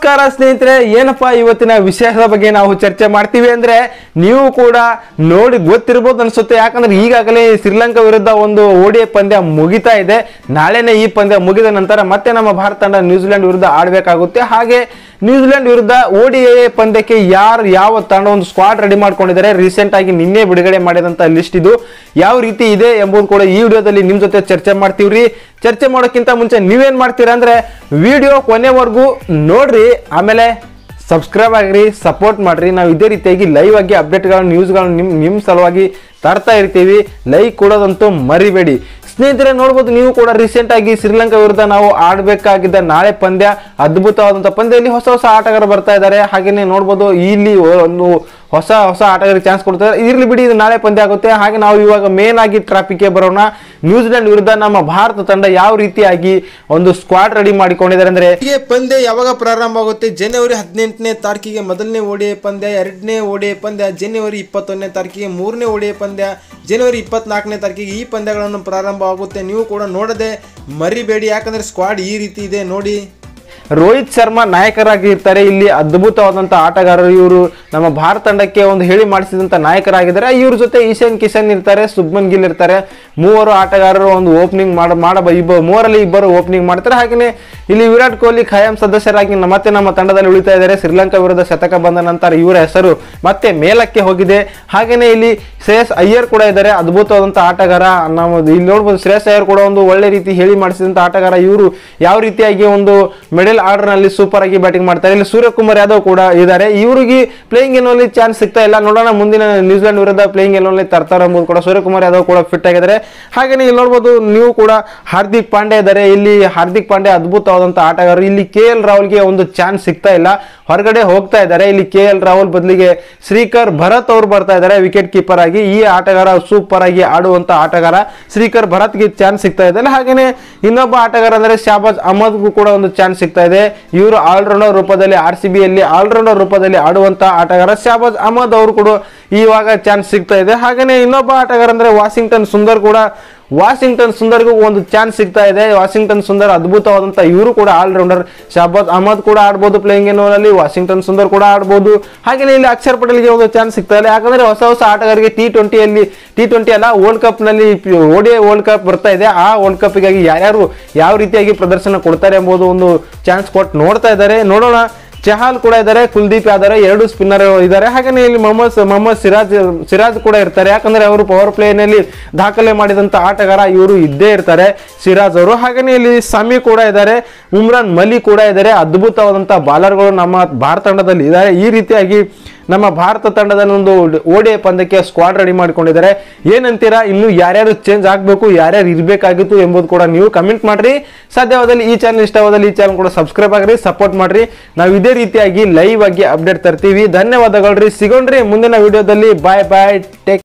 ನಮಸ್ಕಾರ ಸ್ನೇಹಿತರೆ ಏನಪ್ಪಾ ಇವತ್ತಿನ ವಿಷಯದ ಬಗ್ಗೆ ನಾವು ಚರ್ಚೆ ಮಾಡ್ತೀವಿ ಅಂದ್ರೆ ನೀವು ಕೂಡ ನೋಡಿ ಗೊತ್ತಿರ್ಬೋದು ಅನ್ಸುತ್ತೆ ಯಾಕಂದ್ರೆ ಈಗಾಗಲೇ ಶ್ರೀಲಂಕಾ ವಿರುದ್ಧ ಒಂದು ಓಡಿಐ ಪಂದ್ಯ ಮುಗಿತಾ ಇದೆ ನಾಳೆನೇ ಈ ಪಂದ್ಯ ಮುಗಿದ ನಂತರ ಮತ್ತೆ ನಮ್ಮ ಭಾರತ ತಂಡ ನ್ಯೂಜಿಲೆಂಡ್ ವಿರುದ್ಧ ಆಡಬೇಕಾಗುತ್ತೆ ಹಾಗೆ ನ್ಯೂಜಿಲೆಂಡ್ ವಿರುದ್ಧ ಓಡಿಐ ಪಂದ್ಯಕ್ಕೆ ಯಾರು ಯಾವ ತಂಡ ಒಂದು ಸ್ಕ್ವಾಡ್ ರೆಡಿ ಮಾಡ್ಕೊಂಡಿದ್ದಾರೆ ರೀಸೆಂಟ್ ಆಗಿ ನಿನ್ನೆ ಬಿಡುಗಡೆ ಮಾಡಿದಂತ ಲಿಸ್ಟ್ ಇದು ಯಾವ ರೀತಿ ಇದೆ ಎಂಬುದು ಕೂಡ ಈ ವಿಡಿಯೋದಲ್ಲಿ ನಿಮ್ ಜೊತೆ ಚರ್ಚೆ ಮಾಡ್ತೀವ್ರಿ ಚರ್ಚೆ ಮಾಡೋಕ್ಕಿಂತ ಮುಂಚೆ ನೀವೇನ್ ಮಾಡ್ತೀರಾ ಅಂದ್ರೆ ವಿಡಿಯೋ ಕೊನೆವರೆಗೂ ನೋಡ್ರಿ ಆಮೇಲೆ ಸಬ್ಸ್ಕ್ರೈಬ್ ಆಗ್ರಿ ಸಪೋರ್ಟ್ ಮಾಡ್ರಿ ನಾವು ಇದೇ ರೀತಿಯಾಗಿ ಲೈವ್ ಆಗಿ ಅಪ್ಡೇಟ್ಗಳನ್ನು ನ್ಯೂಸ್ಗಳನ್ನು ನಿಮ್ ನಿಮ್ಮ ಸಲುವಾಗಿ ತರ್ತಾ ಇರ್ತೀವಿ ಲೈಕ್ ಕೊಡೋದಂತೂ ಮರಿಬೇಡಿ ಸ್ನೇಹಿತರೆ ನೋಡ್ಬೋದು ನೀವು ಕೂಡ ರೀಸೆಂಟ್ ಆಗಿ ಶ್ರೀಲಂಕಾ ವಿರುದ್ಧ ನಾವು ಆಡಬೇಕಾಗಿದ್ದ ನಾಳೆ ಪಂದ್ಯ ಅದ್ಭುತವಾದಂಥ ಪಂದ್ಯ ಇಲ್ಲಿ ಹೊಸ ಹೊಸ ಆಟಗಾರರು ಬರ್ತಾ ಇದ್ದಾರೆ ಹಾಗೇನೆ ನೋಡ್ಬೋದು ಇಲ್ಲಿ ಒಂದು ಹೊಸ ಹೊಸ ಆಟಗಾರರಿಗೆ ಚಾನ್ಸ್ ಕೊಡ್ತಾರೆ ಇರ್ಲಿ ಬಿಡಿ ಇದು ನಾಳೆ ಪಂದ್ಯ ಆಗುತ್ತೆ ಹಾಗೆ ನಾವು ಇವಾಗ ಮೇನ್ ಆಗಿ ಟ್ರಾಫಿಕ್ಗೆ ಬರೋಣ ನ್ಯೂಜಿಲೆಂಡ್ ವಿರುದ್ಧ ನಮ್ಮ ಭಾರತ ತಂಡ ಯಾವ ರೀತಿಯಾಗಿ ಒಂದು ಸ್ಕ್ವಾಡ್ ರೆಡಿ ಮಾಡಿಕೊಂಡಿದ್ದಾರೆ ಅಂದ್ರೆ ಹೀಗೆ ಪಂದ್ಯ ಯಾವಾಗ ಪ್ರಾರಂಭ ಆಗುತ್ತೆ ಜನವರಿ ಹದಿನೆಂಟನೇ ತಾರೀಕಿಗೆ ಮೊದಲನೇ ಓಡಿಎ ಪಂದ್ಯ ಎರಡನೇ ಓಡಿಎ ಪಂದ್ಯ ಜನವರಿ ಇಪ್ಪತ್ತೊಂದನೇ ತಾರೀಕಿಗೆ ಮೂರನೇ ಓಡಿಎ ಪಂದ್ಯ ಜನವರಿ ಇಪ್ಪತ್ನಾಲ್ಕನೇ ತಾರೀಕಿಗೆ ಈ ಪಂದ್ಯಗಳನ್ನು ಪ್ರಾರಂಭ ಆಗುತ್ತೆ ನೀವು ಕೂಡ ನೋಡದೆ ಮರಿಬೇಡಿ ಯಾಕಂದ್ರೆ ಸ್ಕ್ವಾಡ್ ಈ ರೀತಿ ಇದೆ ನೋಡಿ ರೋಹಿತ್ ಶರ್ಮಾ ನಾಯಕರಾಗಿ ಇರ್ತಾರೆ ಇಲ್ಲಿ ಅದ್ಭುತವಾದಂಥ ಆಟಗಾರರು ಇವರು ನಮ್ಮ ಭಾರತ ತಂಡಕ್ಕೆ ಒಂದು ಹೇಳಿ ಮಾಡಿಸಿದಂಥ ನಾಯಕರಾಗಿದ್ದಾರೆ ಇವ್ರ ಜೊತೆ ಈಶಾನ್ ಕಿಶನ್ ಇರ್ತಾರೆ ಸುಬ್ಮನ್ ಗಿಲ್ ಇರ್ತಾರೆ ಮೂವರು ಆಟಗಾರರು ಒಂದು ಓಪನಿಂಗ್ ಮಾಡ ಮಾಡ ಇಬ್ಬರು ಮೂವರಲ್ಲಿ ಇಬ್ಬರು ಓಪನಿಂಗ್ ಮಾಡ್ತಾರೆ ಹಾಗೆಯೇ ಇಲ್ಲಿ ವಿರಾಟ್ ಕೊಹ್ಲಿ ಖಾಯಂ ಸದಸ್ಯರಾಗಿ ನ- ಮತ್ತೆ ನಮ್ಮ ತಂಡದಲ್ಲಿ ಉಳಿತಾ ಇದ್ದಾರೆ ಶ್ರೀಲಂಕಾ ವಿರುದ್ಧ ಶತಕ ಬಂದ ನಂತರ ಇವರ ಹೆಸರು ಮತ್ತೆ ಮೇಲಕ್ಕೆ ಹೋಗಿದೆ ಹಾಗೆಯೇ ಇಲ್ಲಿ ಶ್ರೇಯಸ್ ಅಯ್ಯರ್ ಕೂಡ ಇದ್ದಾರೆ ಅದ್ಭುತವಾದಂಥ ಆಟಗಾರ ನಾವು ಇಲ್ಲಿ ನೋಡ್ಬೋದು ಶ್ರೇಯಸ್ ಅಯ್ಯರ್ ಕೂಡ ಒಂದು ಒಳ್ಳೆ ರೀತಿ ಹೇಳಿ ಮಾಡಿಸಿದಂಥ ಆಟಗಾರ ಇವರು ಯಾವ ರೀತಿಯಾಗಿ ಒಂದು ಮಿಡಲ್ ಆರ್ಡರ್ ನಲ್ಲಿ ಸೂಪರ್ ಆಗಿ ಬ್ಯಾಟಿಂಗ್ ಮಾಡ್ತಾರೆ ಇಲ್ಲಿ ಸೂರ್ಯಕುಮಾರ್ ಯಾದವ್ ಕೂಡ ಇದ್ದಾರೆ ಇವರಿಗೆ ಪ್ಲೇಯಿಂಗ್ ಎಲೆವಲ್ಲಿ ಚಾನ್ಸ್ ಸಿಗ್ತಾ ಇಲ್ಲ ನೋಡೋಣ ಮುಂದಿನ ನ್ಯೂಜಿಲೆಂಡ್ ವಿರುದ್ಧ ಪ್ಲೇಯಿಂಗ್ ಎಲೆವಲ್ಲಿ ತರ್ತಾರೆ ಎಂಬುದು ಕೂಡ ಸೂರ್ಯಕುಮಾರ್ ಯಾದವ್ ಕೂಡ ಫಿಟ್ ಆಗಿದ್ದಾರೆ ಹಾಗೆಯೇ ಇಲ್ಲಿ ನೋಡ್ಬೋದು ನೀವು ಕೂಡ ಹಾರ್ದಿಕ್ ಪಾಂಡೆ ಇದ್ದಾರೆ ಇಲ್ಲಿ ಹಾರ್ದಿಕ್ ಪಾಂಡೆ ಅದ್ಭುತವಾದಂಥ ಆಟಗಾರರು ಇಲ್ಲಿ ಕೆ ಎಲ್ ರಾಹುಲ್ಗೆ ಒಂದು ಚಾನ್ಸ್ ಸಿಗ್ತಾ ಇಲ್ಲ ಹೊರಗಡೆ ಹೋಗ್ತಾ ಇದ್ದಾರೆ ಇಲ್ಲಿ ಕೆ ಎಲ್ ರಾಹುಲ್ ಬದಲಿಗೆ ಶ್ರೀಕರ್ ಭರತ್ ಅವರು ಬರ್ತಾ ಇದ್ದಾರೆ ವಿಕೆಟ್ ಕೀಪರ್ ಆಗಿ ಈ ಆಟಗಾರ ಸೂಪರ್ ಆಗಿ ಆಡುವಂತ ಆಟಗಾರ ಶ್ರೀಕರ್ ಭರತ್ಗೆ ಚಾನ್ಸ್ ಸಿಗ್ತಾ ಇದೆ ಹಾಗೇನೆ ಇನ್ನೊಬ್ಬ ಆಟಗಾರ ಅಂದ್ರೆ ಶಾಬಾಜ್ ಅಹಮದ್ಗೂ ಕೂಡ ಒಂದು ಚಾನ್ಸ್ ಸಿಗ್ತಾ ಇದೆ ಇವರು ಆಲ್ರೌಂಡರ್ ರೂಪದಲ್ಲಿ ಆರ್ ಸಿ ಬಿಯಲ್ಲಿ ಆಲ್ರೌಂಡರ್ ರೂಪದಲ್ಲಿ ಆಡುವಂತ ಆಟಗಾರ ಶಾಬಾಜ್ ಅಹಮದ್ ಅವರು ಕೂಡ ಇವಾಗ ಚಾನ್ಸ್ ಸಿಗ್ತಾ ಇದೆ ಹಾಗೇನೆ ಇನ್ನೊಬ್ಬ ಆಟಗಾರ ಅಂದ್ರೆ ವಾಷಿಂಗ್ಟನ್ ಸುಂದರ್ ಕೂಡ ವಾಷಿಂಗ್ಟನ್ ಸುಂದರ್ಗೂ ಒಂದು ಚಾನ್ಸ್ ಸಿಗ್ತಾ ಇದೆ ವಾಷಿಂಗ್ಟನ್ ಸುಂದರ್ ಅದ್ಭುತವಾದಂಥ ಇವರು ಕೂಡ ಆಲ್ರೌಂಡರ್ ಶಾಬಾದ್ ಅಹಮದ್ ಕೂಡ ಆಡ್ಬೋದು ಪ್ಲೇಯಿಂಗ್ ಎನ್ನುವಲ್ಲಿ ವಾಷಿಂಗ್ಟನ್ ಸುಂದರ್ ಕೂಡ ಆಡ್ಬೋದು ಹಾಗೆಯೇ ಇಲ್ಲಿ ಅಕ್ಷರ್ ಪಟೇಲ್ಗೆ ಒಂದು ಚಾನ್ಸ್ ಸಿಗ್ತಾ ಇಲ್ಲ ಯಾಕಂದ್ರೆ ಹೊಸ ಹೊಸ ಆಟಗಾರರಿಗೆ ಟಿ ಟ್ವೆಂಟಿಯಲ್ಲಿ ಟಿ ಟ್ವೆಂಟಿ ಅಲ್ಲ ವರ್ಲ್ಡ್ ಕಪ್ ನಲ್ಲಿ ಓಡಿಐ ವರ್ಲ್ಡ್ ಕಪ್ ಬರ್ತಾ ಇದೆ ಆ ವರ್ಲ್ಡ್ ಕಪ್ಗಾಗಿ ಯಾರ್ಯಾರು ಯಾವ ರೀತಿಯಾಗಿ ಪ್ರದರ್ಶನ ಕೊಡ್ತಾರೆ ಎಂಬುದು ಒಂದು ಚಾನ್ಸ್ ಕೊಟ್ಟು ನೋಡ್ತಾ ಇದ್ದಾರೆ ನೋಡೋಣ ಚಹಾಲ್ ಕೂಡ ಇದ್ದಾರೆ ಕುಲ್ದೀಪ್ ಯಾದವ್ ಎರಡು ಸ್ಪಿನ್ನರ್ ಇದ್ದಾರೆ ಹಾಗೆಯೇ ಇಲ್ಲಿ ಮೊಹಮ್ಮದ್ ಮೊಹಮ್ಮದ್ ಸಿರಾಜ್ ಸಿರಾಜ್ ಕೂಡ ಇರ್ತಾರೆ ಯಾಕಂದ್ರೆ ಅವರು ಪವರ್ ಪ್ಲೇನಲ್ಲಿ ದಾಖಲೆ ಮಾಡಿದಂತ ಆಟಗಾರ ಇವರು ಇದ್ದೇ ಇರ್ತಾರೆ ಸಿರಾಜ್ ಅವರು ಹಾಗೆಯೇ ಇಲ್ಲಿ ಸಮಿ ಕೂಡ ಇದ್ದಾರೆ ಉಮ್ರಾನ್ ಮಲಿ ಕೂಡ ಇದ್ದಾರೆ ಅದ್ಭುತವಾದಂಥ ಬಾಲರ್ಗಳು ನಮ್ಮ ಭಾರತ ತಂಡದಲ್ಲಿ ಇದ್ದಾರೆ ಈ ರೀತಿಯಾಗಿ ನಮ್ಮ ಭಾರತ ತಂಡದ ಒಂದು ಓಡಿಐ ಪಂದ್ಯಕ್ಕೆ ಸ್ಕ್ವಾಡ್ ರೆಡಿ ಮಾಡಿಕೊಂಡಿದ್ದಾರೆ ಏನಂತೀರಾ ಇನ್ನು ಯಾರ್ಯಾರು ಚೇಂಜ್ ಆಗಬೇಕು ಯಾರ್ಯಾರು ಇರಬೇಕಾಗಿತ್ತು ಎಂಬುದು ಕೂಡ ನೀವು ಕಮೆಂಟ್ ಮಾಡ್ರಿ ಸಾಧ್ಯವಾದಲ್ಲಿ ಈ ಚಾನಲ್ ಇಷ್ಟವಾದಲ್ಲಿ ಈ ಚಾನಲ್ ಕೂಡ ಸಬ್ಸ್ಕ್ರೈಬ್ ಆಗ್ರಿ ಸಪೋರ್ಟ್ ಮಾಡ್ರಿ ನಾವು ಇದೇ ರೀತಿಯಾಗಿ ಲೈವ್ ಆಗಿ ಅಪ್ಡೇಟ್ ತರ್ತೀವಿ ಧನ್ಯವಾದಗಳು ರೀ ಸಿಗೋಣ್ರಿ ಮುಂದಿನ ವಿಡಿಯೋದಲ್ಲಿ ಬಾಯ್ ಬಾಯ್ ಟೇಕ್